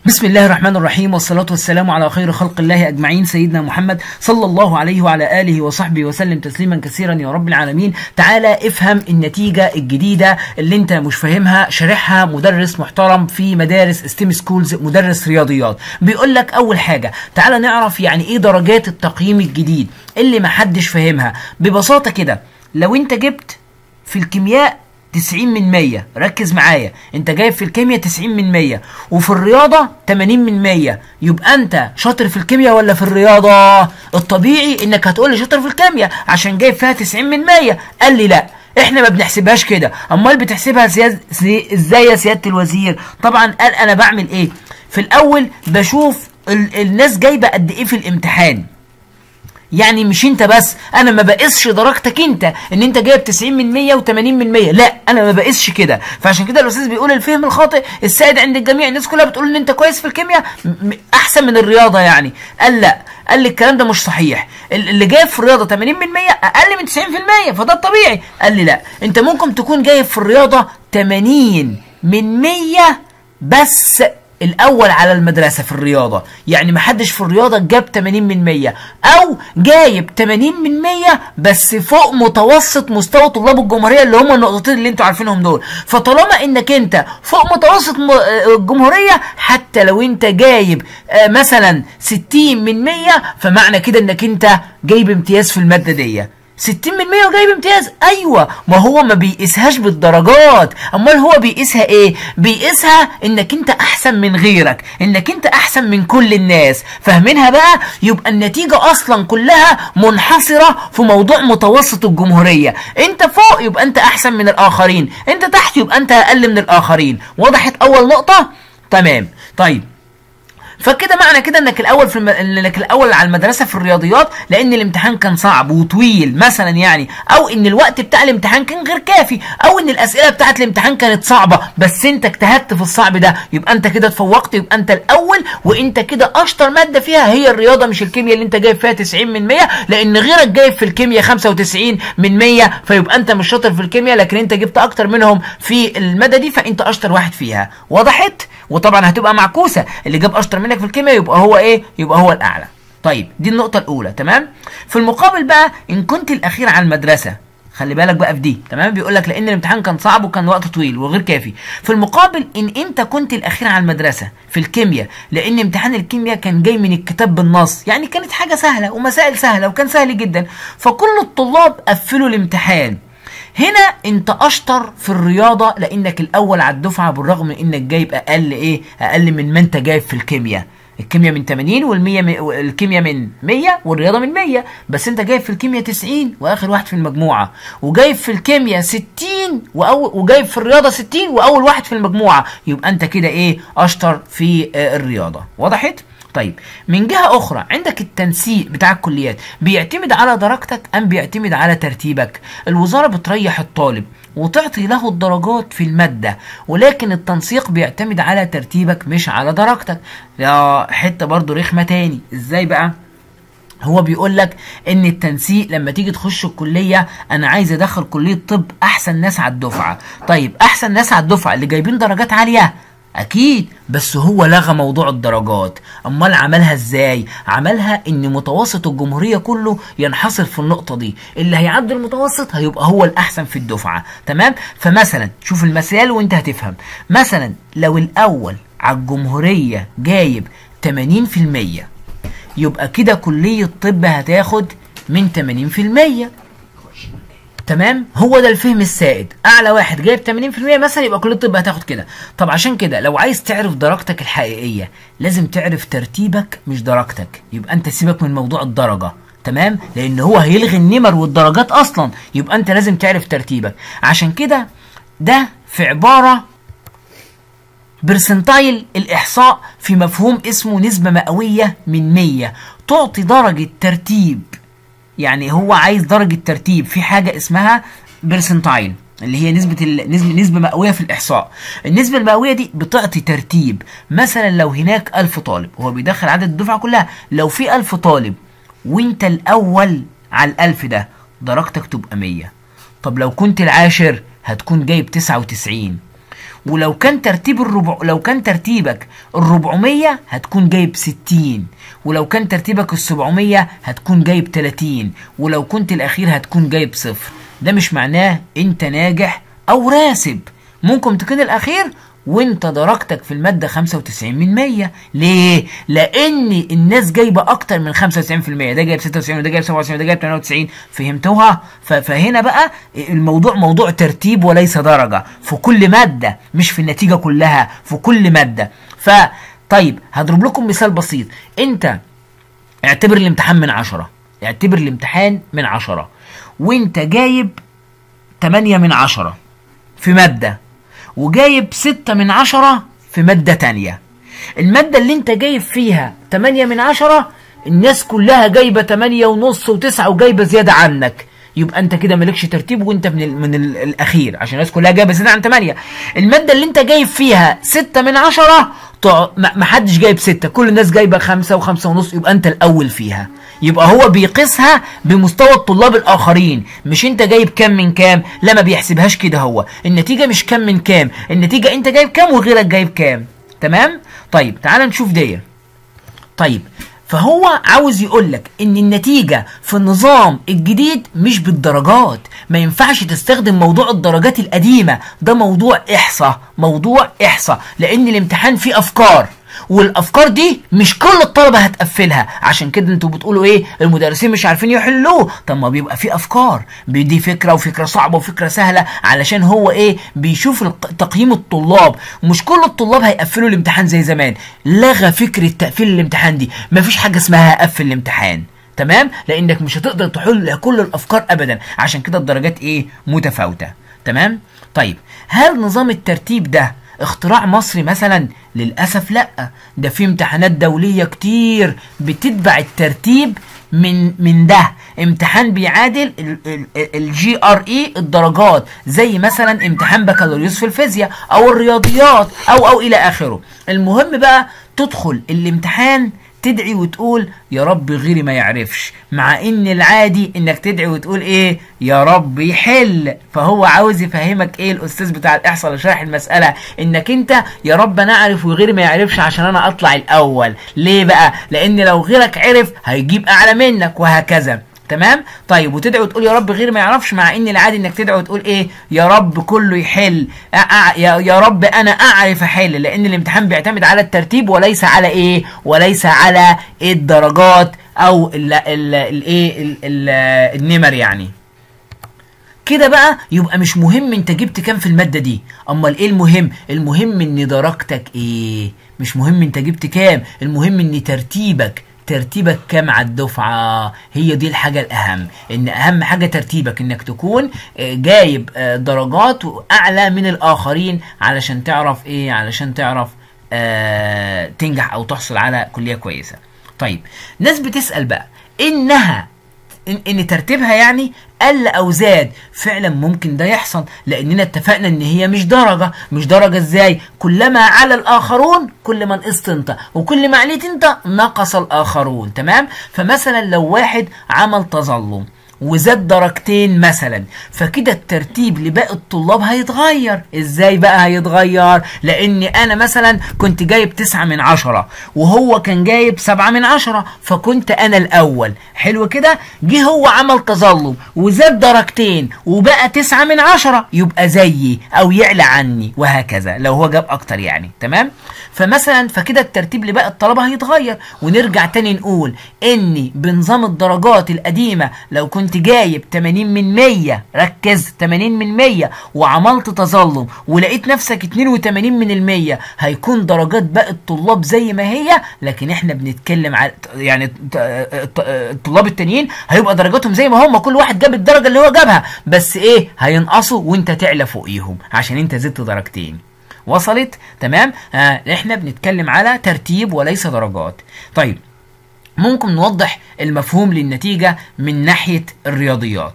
بسم الله الرحمن الرحيم والصلاة والسلام على خير خلق الله أجمعين سيدنا محمد صلى الله عليه وعلى آله وصحبه وسلم تسليما كثيرا يا رب العالمين تعالى افهم النتيجة الجديدة اللي انت مش فاهمها شارحها مدرس محترم في مدارس ستيم سكولز مدرس رياضيات بيقول لك أول حاجة تعالى نعرف يعني ايه درجات التقييم الجديد اللي محدش فاهمها ببساطة كده لو انت جبت في الكيمياء 90 من 100 ركز معايا انت جايب في الكيمياء 90 من 100 وفي الرياضه 80 من 100 يبقى انت شاطر في الكيمياء ولا في الرياضه الطبيعي انك هتقول لي شاطر في الكيمياء عشان جايب فيها 90 من 100 قال لي لا احنا ما بنحسبهاش كده امال بتحسبها سياد... سي... ازاي يا سياده الوزير طبعا قال انا بعمل ايه في الاول بشوف ال... الناس جايبه قد ايه في الامتحان يعني مش انت بس انا ما بقيسش درجتك انت ان انت جايب 90 من 100 و80 من 100 لا انا ما بقيسش كده فعشان كده الاستاذ بيقول الفهم الخاطئ السائد عند الجميع الناس كلها بتقول ان انت كويس في الكيمياء م- احسن من الرياضه يعني قال لا قال لي الكلام ده مش صحيح ال- اللي جايب في الرياضه 80 من 100 اقل من 90% فده الطبيعي قال لي لا انت ممكن تكون جايب في الرياضه 80 من 100 بس الاول على المدرسه في الرياضه يعني محدش في الرياضه جاب 80 من 100 او جايب 80 من 100 بس فوق متوسط مستوى طلاب الجمهوريه اللي هم النقطتين اللي انتوا عارفينهم دول فطالما انك انت فوق متوسط م- آه الجمهوريه حتى لو انت جايب آه، مثلا 60 من 100 فمعنى كده انك انت جايب امتياز في الماده دي 60 من 100 وجايب امتياز ايوه ما هو ما بيقيسهاش بالدرجات امال هو بيقيسها ايه بيقيسها انك انت احسن من غيرك انك انت احسن من كل الناس فاهمينها بقى يبقى النتيجه اصلا كلها منحصره في موضوع متوسط الجمهوريه انت فوق يبقى انت احسن من الاخرين انت تحت يبقى انت اقل من الاخرين وضحت اول نقطه تمام طيب فكده معنى كده انك الاول في الم... انك الاول على المدرسه في الرياضيات لان الامتحان كان صعب وطويل مثلا يعني او ان الوقت بتاع الامتحان كان غير كافي او ان الاسئله بتاعت الامتحان كانت صعبه بس انت اجتهدت في الصعب ده يبقى انت كده اتفوقت يبقى انت الاول وانت كده اشطر ماده فيها هي الرياضه مش الكيمياء اللي انت جايب فيها 90 من 100 لان غيرك جايب في الكيمياء 95 من 100 فيبقى انت مش شاطر في الكيمياء لكن انت جبت اكتر منهم في الماده دي فانت اشطر واحد فيها وضحت وطبعا هتبقى معكوسه اللي جاب اشطر منك في الكيمياء يبقى هو ايه يبقى هو الاعلى طيب دي النقطه الاولى تمام في المقابل بقى ان كنت الاخير على المدرسه خلي بالك بقى في دي تمام بيقول لك لان الامتحان كان صعب وكان وقت طويل وغير كافي في المقابل ان انت كنت الاخير على المدرسه في الكيمياء لان امتحان الكيمياء كان جاي من الكتاب بالنص يعني كانت حاجه سهله ومسائل سهله وكان سهل جدا فكل الطلاب قفلوا الامتحان هنا انت اشطر في الرياضه لانك الاول على الدفعه بالرغم من انك جايب اقل ايه اقل من ما انت جايب في الكيمياء الكيمياء من 80 والمية من الكيمياء من 100 والرياضه من 100 بس انت جايب في الكيمياء 90 واخر واحد في المجموعه وجايب في الكيمياء 60 وأول وجايب في الرياضه 60 واول واحد في المجموعه يبقى انت كده ايه اشطر في آه، الرياضه وضحت طيب من جهة أخرى عندك التنسيق بتاع الكليات بيعتمد على درجتك أم بيعتمد على ترتيبك الوزارة بتريح الطالب وتعطي له الدرجات في المادة ولكن التنسيق بيعتمد على ترتيبك مش على درجتك يا حتة برضو رخمة تاني ازاي بقى هو بيقول لك ان التنسيق لما تيجي تخش الكليه انا عايز ادخل كليه طب احسن ناس على الدفعه طيب احسن ناس على الدفعه اللي جايبين درجات عاليه اكيد بس هو لغى موضوع الدرجات امال عملها ازاي عملها ان متوسط الجمهوريه كله ينحصر في النقطه دي اللي هيعدي المتوسط هيبقى هو الاحسن في الدفعه تمام فمثلا شوف المثال وانت هتفهم مثلا لو الاول على الجمهوريه جايب 80% يبقى كده كلية طب هتاخد من 80% تمام هو ده الفهم السائد اعلى واحد جايب 80% مثلا يبقى كليه الطب هتاخد كده طب عشان كده لو عايز تعرف درجتك الحقيقيه لازم تعرف ترتيبك مش درجتك يبقى انت سيبك من موضوع الدرجه تمام لان هو هيلغي النمر والدرجات اصلا يبقى انت لازم تعرف ترتيبك عشان كده ده في عباره برسنتايل الإحصاء في مفهوم اسمه نسبة مئوية من 100 تعطي درجة ترتيب يعني هو عايز درجة ترتيب في حاجة اسمها برسنتايل اللي هي نسبة ال... نسبة نسبة مئوية في الإحصاء النسبة المئوية دي بتعطي ترتيب مثلا لو هناك ألف طالب هو بيدخل عدد الدفعة كلها لو في ألف طالب وانت الأول على الألف ده درجتك تبقى 100 طب لو كنت العاشر هتكون جايب 99 ولو كان ترتيب الربع لو كان ترتيبك ال 400 هتكون جايب 60 ولو كان ترتيبك ال 700 هتكون جايب 30 ولو كنت الاخير هتكون جايب صفر ده مش معناه انت ناجح او راسب ممكن تكون الاخير وانت درجتك في المادة 95 من 100 ليه؟ لان الناس جايبة اكتر من 95% ده جايب 96 وده جايب 97 وده جايب 98 فهمتوها؟ ف- فهنا بقى الموضوع موضوع ترتيب وليس درجة في كل مادة مش في النتيجة كلها في كل مادة ف طيب هضرب لكم مثال بسيط انت اعتبر الامتحان من عشرة اعتبر الامتحان من عشرة وانت جايب 8 من عشرة في مادة وجايب 6 من عشرة في مادة تانية المادة اللي انت جايب فيها 8 من عشرة الناس كلها جايبة 8 ونص وتسعة وجايبة زيادة عنك يبقى انت كده مالكش ترتيب وانت من ال من ال الاخير عشان الناس كلها جايبه زياده عن 8 الماده اللي انت جايب فيها 6 من 10 تع- ما ما حدش جايب 6 كل الناس جايبه 5 و5 ونص يبقى انت الاول فيها يبقى هو بيقيسها بمستوى الطلاب الاخرين مش انت جايب كام من كام لا ما بيحسبهاش كده هو النتيجه مش كام من كام النتيجه انت جايب كام وغيرك جايب كام تمام طيب تعال نشوف دي طيب فهو عاوز يقول لك ان النتيجه في النظام الجديد مش بالدرجات ما ينفعش تستخدم موضوع الدرجات القديمه ده موضوع احصاء موضوع احصاء لان الامتحان فيه افكار والافكار دي مش كل الطلبه هتقفلها عشان كده انتوا بتقولوا ايه المدرسين مش عارفين يحلوه طب ما بيبقى في افكار بي- دي فكره وفكره صعبه وفكره سهله علشان هو ايه بيشوف الق- تقييم الطلاب مش كل الطلاب هيقفلوا الامتحان زي زمان لغى فكره تقفيل الامتحان دي مفيش حاجه اسمها قفل الامتحان تمام لانك مش هتقدر تحل كل الافكار ابدا عشان كده الدرجات ايه متفاوته تمام طيب هل نظام الترتيب ده اختراع مصري مثلا للاسف لا ده في امتحانات دوليه كتير بتتبع الترتيب من من ده امتحان بيعادل الجي ار اي الدرجات زي مثلا امتحان بكالوريوس في الفيزياء او الرياضيات او او الى اخره المهم بقى تدخل الامتحان تدعي وتقول يا رب غيري ما يعرفش مع ان العادي انك تدعي وتقول ايه يا رب يحل فهو عاوز يفهمك ايه الاستاذ بتاع الاحصاء اللي شارح المساله انك انت يا رب انا اعرف وغيري ما يعرفش عشان انا اطلع الاول ليه بقى لان لو غيرك عرف هيجيب اعلى منك وهكذا تمام طيب وتدعي وتقول يا رب غير ما يعرفش مع ان العادي انك تدعي وتقول ايه يا رب كله يحل أ- أ- يا يا رب انا اعرف احل لان الامتحان بيعتمد على الترتيب وليس على ايه وليس على إيه الدرجات او ال ال الايه ال- ال- النمر يعني كده بقى يبقى مش مهم انت جبت كام في المادة دي امال ايه المهم المهم ان درجتك ايه مش مهم انت جبت كام المهم ان ترتيبك ترتيبك كام على الدفعة هي دي الحاجة الأهم إن أهم حاجة ترتيبك إنك تكون آه، جايب آه، درجات أعلى من الآخرين علشان تعرف إيه علشان تعرف آه تنجح أو تحصل على كلية كويسة طيب ناس بتسأل بقى إنها ان, إن ترتيبها يعني قل او زاد فعلا ممكن ده يحصل لاننا اتفقنا ان هي مش درجه مش درجه ازاي كلما على الاخرون كل ما نقصت انت وكل ما عليت انت نقص الاخرون تمام فمثلا لو واحد عمل تظلم وزاد درجتين مثلا فكده الترتيب لباقي الطلاب هيتغير ازاي بقى هيتغير لان انا مثلا كنت جايب تسعة من عشرة وهو كان جايب سبعة من عشرة فكنت انا الاول حلو كده جه هو عمل تظلم وزاد درجتين وبقى تسعة من عشرة يبقى زيي او يعلى عني وهكذا لو هو جاب اكتر يعني تمام فمثلا فكده الترتيب لباقي الطلبة هيتغير ونرجع تاني نقول اني بنظام الدرجات القديمة لو كنت جايب 80 من 100 ركز 80 من 100 وعملت تظلم ولقيت نفسك 82 من المية هيكون درجات باقي الطلاب زي ما هي لكن احنا بنتكلم على يعني ت- ت- الطلاب التانيين هيبقى درجاتهم زي ما هم كل واحد جاب الدرجة اللي هو جابها بس ايه هينقصوا وانت تعلى فوقيهم عشان انت زدت درجتين وصلت تمام آه احنا بنتكلم على ترتيب وليس درجات طيب ممكن نوضح المفهوم للنتيجة من ناحية الرياضيات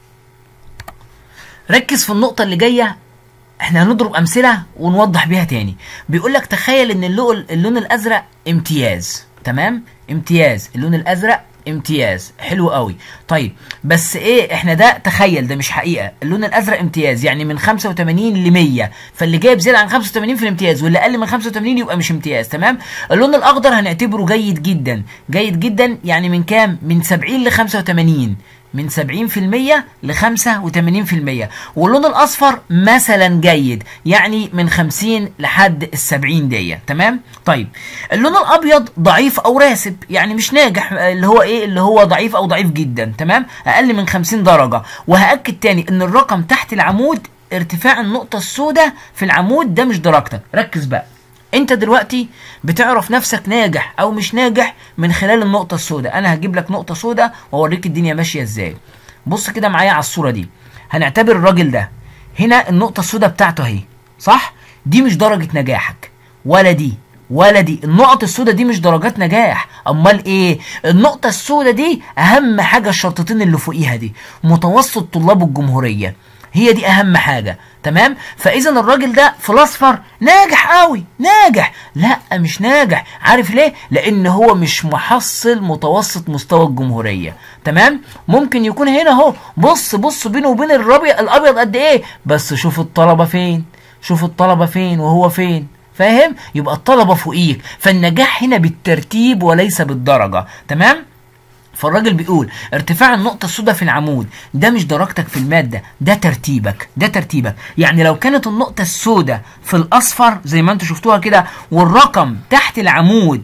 ركز في النقطة اللي جاية احنا هنضرب امثلة ونوضح بيها تاني بيقول لك تخيل ان اللون, اللون الازرق امتياز تمام امتياز اللون الازرق امتياز حلو قوي طيب بس ايه احنا ده تخيل ده مش حقيقه اللون الازرق امتياز يعني من 85 ل 100 فاللي جايب زياده عن 85 في الامتياز واللي اقل من 85 يبقى مش امتياز تمام اللون الاخضر هنعتبره جيد جدا جيد جدا يعني من كام من 70 ل 85 من 70% ل 85% واللون الاصفر مثلا جيد يعني من 50 لحد ال 70 دي تمام طيب اللون الابيض ضعيف او راسب يعني مش ناجح اللي هو ايه اللي هو ضعيف او ضعيف جدا تمام اقل من 50 درجه وهاكد تاني ان الرقم تحت العمود ارتفاع النقطه السوداء في العمود ده مش درجتك ركز بقى انت دلوقتي بتعرف نفسك ناجح او مش ناجح من خلال النقطة السوداء انا هجيب لك نقطة سوداء واوريك الدنيا ماشية ازاي بص كده معايا على الصورة دي هنعتبر الراجل ده هنا النقطة السوداء بتاعته اهي صح دي مش درجة نجاحك ولا دي ولا دي النقط السوداء دي مش درجات نجاح امال ايه النقطة السوداء دي اهم حاجة الشرطتين اللي فوقيها دي متوسط طلاب الجمهورية هي دي اهم حاجة تمام فاذا الراجل ده في الاصفر ناجح قوي ناجح لا مش ناجح عارف ليه لان هو مش محصل متوسط مستوى الجمهوريه تمام ممكن يكون هنا اهو بص بص بينه وبين الابيض الابيض قد ايه بس شوف الطلبه فين شوف الطلبه فين وهو فين فاهم يبقى الطلبه فوقيك فالنجاح هنا بالترتيب وليس بالدرجه تمام فالراجل بيقول ارتفاع النقطة السوداء في العمود ده مش درجتك في المادة ده ترتيبك ده ترتيبك يعني لو كانت النقطة السوداء في الأصفر زي ما انتوا شفتوها كده والرقم تحت العمود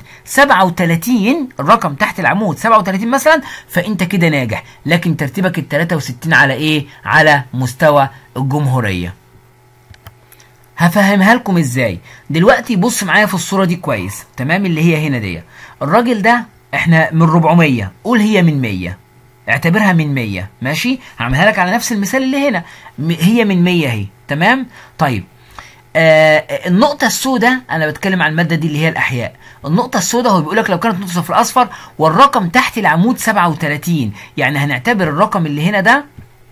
37 الرقم تحت العمود 37 مثلا فانت كده ناجح لكن ترتيبك ال 63 على ايه على مستوى الجمهورية هفهمها لكم ازاي دلوقتي بص معايا في الصورة دي كويس تمام اللي هي هنا دي الراجل ده احنا من 400 قول هي من 100 اعتبرها من 100 ماشي هعملها لك على نفس المثال اللي هنا هي من 100 اهي تمام طيب آه النقطة السوداء أنا بتكلم عن المادة دي اللي هي الأحياء النقطة السوداء هو بيقول لك لو كانت نقطة في الأصفر والرقم تحت العمود 37 يعني هنعتبر الرقم اللي هنا ده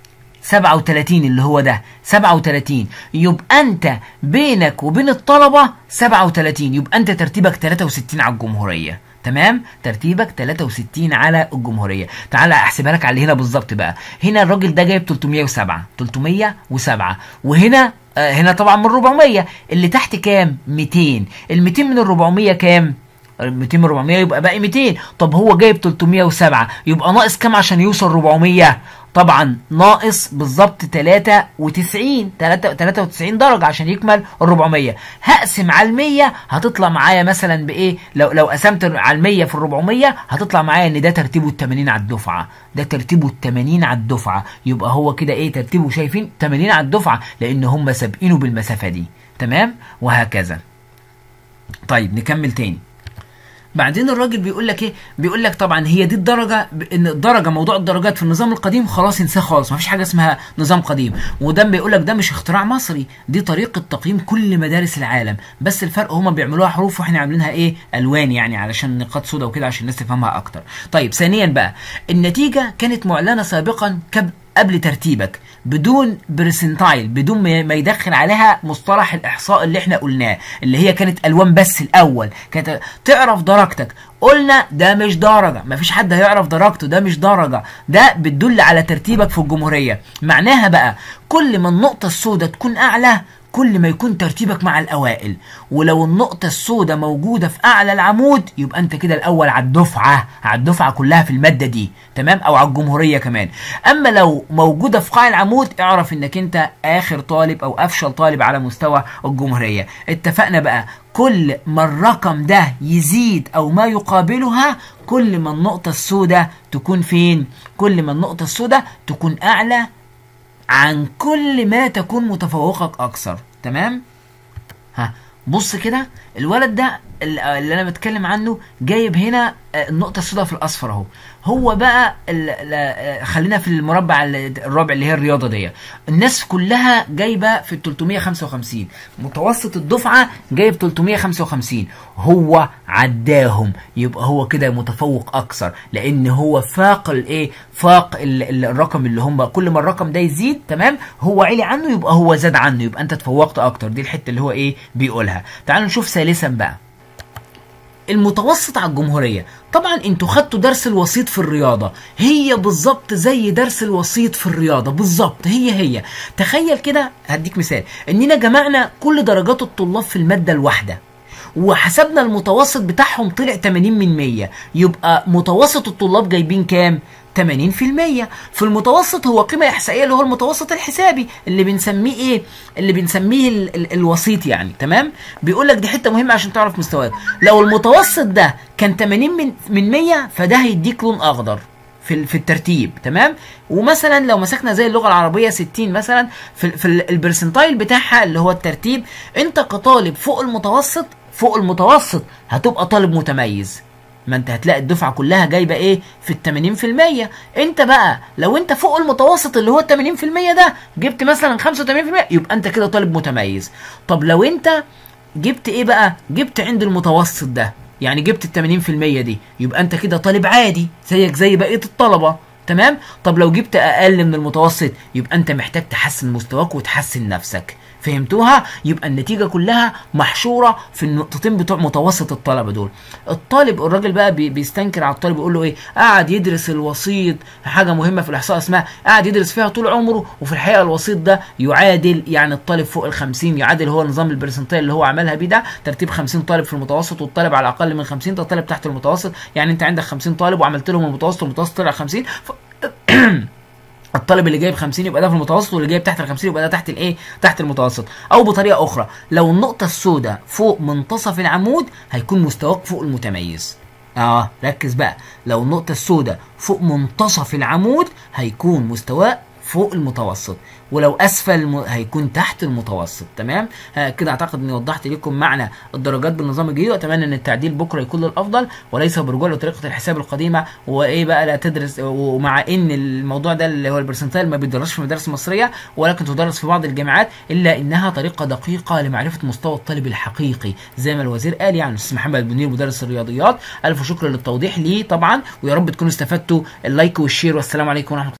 37 اللي هو ده 37 يبقى انت بينك وبين الطلبة 37 يبقى انت ترتيبك 63 على الجمهورية تمام ترتيبك 63 على الجمهورية تعال احسبها لك على اللي هنا بالظبط بقى هنا الراجل ده جايب 307 307 وهنا آه هنا طبعا من 400 اللي تحت كام 200 ال 200 من ال 400 كام 200 من 400 يبقى باقي 200 طب هو جايب 307 يبقى ناقص كام عشان يوصل 400 طبعا ناقص بالظبط 93 93 درجة عشان يكمل ال 400 هقسم على ال 100 هتطلع معايا مثلا بايه لو لو قسمت على ال 100 في ال 400 هتطلع معايا ان ده ترتيبه ال 80 على الدفعة ده ترتيبه ال 80 على الدفعة يبقى هو كده ايه ترتيبه شايفين 80 على الدفعة لان هم سابقينه بالمسافة دي تمام وهكذا طيب نكمل تاني بعدين الراجل بيقول لك ايه بيقول لك طبعا هي دي الدرجه ان الدرجه موضوع الدرجات في النظام القديم خلاص انساه خالص ما فيش حاجه اسمها نظام قديم وده بيقول لك ده مش اختراع مصري دي طريقه تقييم كل مدارس العالم بس الفرق هما بيعملوها حروف واحنا عاملينها ايه الوان يعني علشان نقاط سودا وكده عشان الناس تفهمها اكتر طيب ثانيا بقى النتيجه كانت معلنه سابقا كب قبل ترتيبك بدون برسنتايل بدون ما يدخل عليها مصطلح الاحصاء اللي احنا قلناه اللي هي كانت الوان بس الاول كانت تعرف درجتك قلنا ده مش درجه مفيش حد هيعرف درجته ده مش درجه ده بتدل على ترتيبك في الجمهوريه معناها بقى كل ما النقطه السوداء تكون اعلى كل ما يكون ترتيبك مع الأوائل ولو النقطة السوداء موجودة في أعلى العمود يبقى أنت كده الأول على الدفعة على الدفعة كلها في المادة دي تمام أو على الجمهورية كمان أما لو موجودة في قاع العمود اعرف إنك أنت آخر طالب أو أفشل طالب على مستوى الجمهورية اتفقنا بقى كل ما الرقم ده يزيد أو ما يقابلها كل ما النقطة السوداء تكون فين كل ما النقطة السوداء تكون أعلى عن كل ما تكون متفوقك اكثر تمام ها بص كده الولد ده اللي انا بتكلم عنه جايب هنا النقطه السوداء في الاصفر اهو هو بقى خلينا في المربع الرابع اللي هي الرياضه دي الناس كلها جايبه في ال 355 متوسط الدفعه جايب 355 هو عداهم يبقى هو كده متفوق اكثر لان هو فاق الايه فاق الرقم اللي هم كل ما الرقم ده يزيد تمام هو علي عنه يبقى هو زاد عنه يبقى انت تفوقت اكتر دي الحته اللي هو ايه بيقولها تعالوا نشوف ثالثا بقى المتوسط على الجمهوريه طبعا انتوا خدتوا درس الوسيط في الرياضه هي بالظبط زي درس الوسيط في الرياضه بالظبط هي هي تخيل كده هديك مثال اننا جمعنا كل درجات الطلاب في الماده الواحده وحسبنا المتوسط بتاعهم طلع 80 من 100 يبقى متوسط الطلاب جايبين كام 80% في المتوسط هو قيمة إحصائية اللي هو المتوسط الحسابي اللي بنسميه إيه؟ اللي بنسميه ال ال الوسيط يعني تمام؟ بيقول لك دي حتة مهمة عشان تعرف مستواك لو المتوسط ده كان 80 من من 100 فده هيديك لون أخضر في في الترتيب تمام ومثلا لو مسكنا زي اللغه العربيه 60 مثلا في, في البرسنتايل بتاعها اللي هو الترتيب انت كطالب فوق المتوسط فوق المتوسط هتبقى طالب متميز ما انت هتلاقي الدفعه كلها جايبه ايه في ال 80% انت بقى لو انت فوق المتوسط اللي هو ال 80% ده جبت مثلا 85% يبقى انت كده طالب متميز طب لو انت جبت ايه بقى جبت عند المتوسط ده يعني جبت ال 80% دي يبقى انت كده طالب عادي زيك زي بقيه الطلبه تمام طب لو جبت اقل من المتوسط يبقى انت محتاج تحسن مستواك وتحسن نفسك فهمتوها يبقى النتيجة كلها محشورة في النقطتين بتوع متوسط الطلبة دول الطالب الراجل بقى بيستنكر على الطالب يقول له ايه قاعد يدرس الوسيط حاجة مهمة في الإحصاء اسمها قاعد يدرس فيها طول عمره وفي الحقيقة الوسيط ده يعادل يعني الطالب فوق ال 50 يعادل هو نظام البرسنتايل اللي هو عملها بيه ده ترتيب 50 طالب في المتوسط والطالب على أقل من 50 ده طالب تحت المتوسط يعني أنت عندك 50 طالب وعملت لهم المتوسط والمتوسط طلع 50 ف... الطالب اللي جايب 50 يبقى ده في المتوسط واللي جايب تحت ال 50 يبقى ده تحت الايه؟ تحت المتوسط او بطريقه اخرى لو النقطه السوداء فوق منتصف العمود هيكون مستواك فوق المتميز اه ركز بقى لو النقطه السوداء فوق منتصف العمود هيكون مستواك فوق المتوسط ولو اسفل م... هيكون تحت المتوسط تمام ها كده اعتقد اني وضحت لكم معنى الدرجات بالنظام الجديد واتمنى ان التعديل بكره يكون للافضل وليس برجوع لطريقه الحساب القديمه وايه بقى لا تدرس ومع ان الموضوع ده اللي هو البرسنتايل ما بيدرسش في المدارس المصريه ولكن تدرس في بعض الجامعات الا انها طريقه دقيقه لمعرفه مستوى الطالب الحقيقي زي ما الوزير قال يعني الاستاذ محمد بنير مدرس الرياضيات الف شكر للتوضيح ليه طبعا ويا رب تكونوا استفدتوا اللايك والشير والسلام عليكم ورحمه